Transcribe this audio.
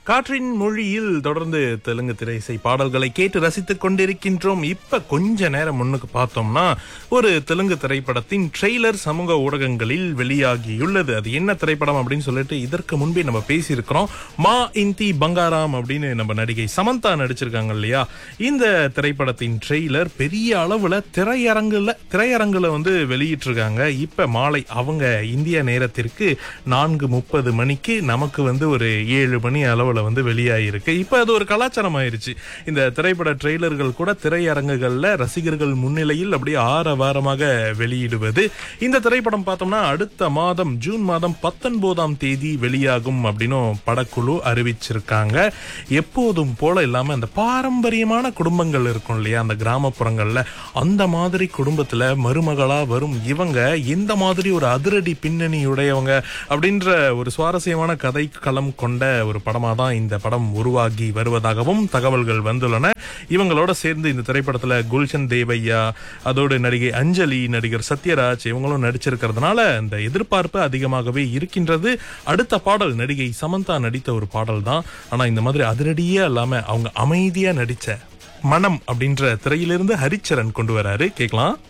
காற்றின் மொழியில் தொடர்ந்து தெலுங்கு திரைசை பாடல்களை கேட்டு ரசித்துக் கொண்டிருக்கின்றோம் இப்ப கொஞ்ச நேரம் முன்னுக்கு பார்த்தோம்னா ஒரு தெலுங்கு திரைப்படத்தின் ட்ரெய்லர் சமூக ஊடகங்களில் வெளியாகியுள்ளது அது என்ன திரைப்படம் அப்படின்னு சொல்லிட்டு இதற்கு முன்பே நம்ம பேசியிருக்கிறோம் மா இந்தி பங்காராம் அப்படின்னு நம்ம நடிகை சமந்தா நடிச்சிருக்காங்க இல்லையா இந்த திரைப்படத்தின் ட்ரெய்லர் பெரிய அளவுல திரையரங்குல திரையரங்குல வந்து வெளியிட்டிருக்காங்க இப்ப மாலை அவங்க இந்திய நேரத்திற்கு நான்கு முப்பது மணிக்கு நமக்கு வந்து ஒரு ஏழு மணி அளவுல வந்து வெளியாயிருக்கு இப்ப அது ஒரு கலாச்சாரம் ஆயிருச்சு இந்த திரைப்பட ட்ரெய்லர்கள் கூட திரையரங்குகள்ல ரசிகர்கள் முன்னிலையில் அப்படியே ஆரவாரமாக வெளியிடுவது இந்த திரைப்படம் பார்த்தோம்னா அடுத்த மாதம் ஜூன் மாதம் பத்தொன்பதாம் தேதி வெளியாகும் அப்படின்னும் படக்குழு அறிவிச்சிருக்காங்க எப்போதும் போல இல்லாம அந்த பாரம்பரியமான குடும்பங்கள் இருக்கும் இல்லையா அந்த கிராமப்புறங்கள்ல அந்த மாதிரி குடும்பத்துல மருமகளா வரும் இவங்க எந்த மாதிரி ஒரு அதிரடி பின்னணியுடையவங்க அப்படின்ற ஒரு சுவாரஸ்யமான கதை களம் கொண்ட ஒரு படமா தான் இந்த படம் உருவாகி வருவதாகவும் தகவல்கள் வந்துள்ளன இவங்களோட சேர்ந்து இந்த திரைப்படத்துல குல்ஷன் தேவையா அதோடு நடிகை அஞ்சலி நடிகர் சத்யராஜ் இவங்களும் நடிச்சிருக்கிறதுனால இந்த எதிர்பார்ப்பு அதிகமாகவே இருக்கின்றது அடுத்த பாடல் நடிகை சமந்தா நடித்த ஒரு பாடல் தான் ஆனா இந்த மாதிரி அதிரடியே இல்லாம அவங்க அமைதியா நடிச்ச மனம் அப்படின்ற திரையிலிருந்து ஹரிச்சரன் கொண்டு வராரு கேட்கலாம்